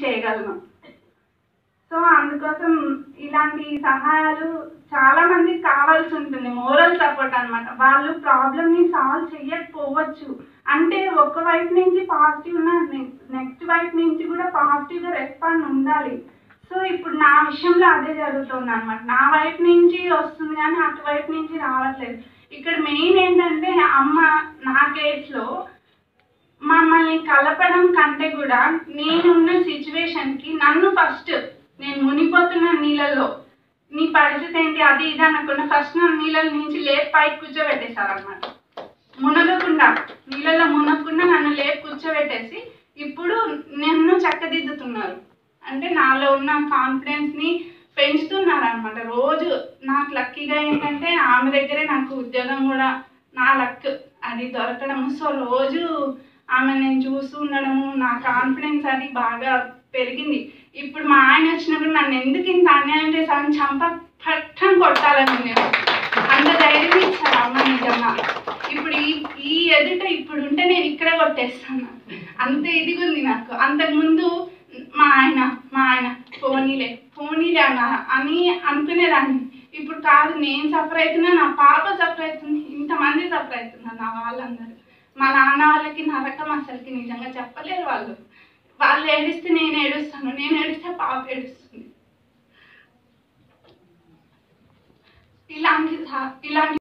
చేయగలను సో అందుకోసం ఇలాంటి సహాయాలు చాలా మందికి కావాల్సి ఉంటుంది మోరల్ సపోర్ట్ అన్నమాట వాళ్ళు ప్రాబ్లమ్ని సాల్వ్ చేయకపోవచ్చు అంటే ఒక వైపు నుంచి పాజిటివ్ ఉన్న నెక్స్ట్ వైపు నుంచి కూడా పాజిటివ్గా రెస్పాండ్ ఉండాలి సో ఇప్పుడు నా విషయంలో అదే జరుగుతుంది అనమాట నా వైపు నుంచి వస్తుంది కానీ అటువైపు నుంచి రావట్లేదు ఇక్కడ మెయిన్ ఏంటంటే అమ్మ నా కేసులో మమ్మల్ని కలపడం కంటే కూడా నేనున్న సిచ్యువేషన్కి నన్ను ఫస్ట్ నేను మునిగిపోతున్న నీళ్ళల్లో నీ పరిస్థితి ఏంటి అది ఇది అనకుండా ఫస్ట్ నన్ను నీళ్ళ నుంచి లేపి పైకి కూర్చోబెట్టేశారు అనమాట మునగకుండా నీళ్ళలో మునగకుండా నన్ను లేపి కూర్చోబెట్టేసి ఇప్పుడు నన్ను చక్కదిద్దుతున్నారు అంటే నాలో ఉన్న కాన్ఫిడెన్స్ని పెంచుతున్నారు అనమాట రోజు నాకు లక్కీగా ఏంటంటే ఆమె దగ్గరే నాకు ఉద్యోగం కూడా నా లక్ అది దొరకడము సో రోజు ఆమె నేను చూస్తూ ఉండడము నా కాన్ఫిడెన్స్ అది బాగా పెరిగింది ఇప్పుడు మా ఆయన వచ్చినప్పుడు నన్ను ఎందుకు ఇంత అన్యాయం చేశారని చంప పట్టం కొట్టాలని నేను అంత ధైర్యం ఇచ్చారు అమ్మ నిజంగా ఇప్పుడు ఈ ఈ ఎదుట ఇప్పుడు ఉంటే నేను ఇక్కడే కొట్టేస్తాను అంత ఇదిగా ఉంది నాకు అంతకుముందు మా ఆయన మా ఆయన పోనీలే పోనీలే అన్న అని అనుకునేదాన్ని ఇప్పుడు కాదు నేను సఫర్ అవుతున్నా నా పాప సఫర్ అవుతుంది ఇంతమంది సఫర్ అవుతున్నారు నా వాళ్ళందరూ మా నాన్న వాళ్ళకి నరకం అసలుకి నిజంగా చెప్పలేరు వాళ్ళు వాళ్ళు ఏడిస్తే నేను ఏడుస్తాను నేను ఏడిస్తే పాప ఏడుస్తుంది ఇలాంటి సా- ఇలాంటి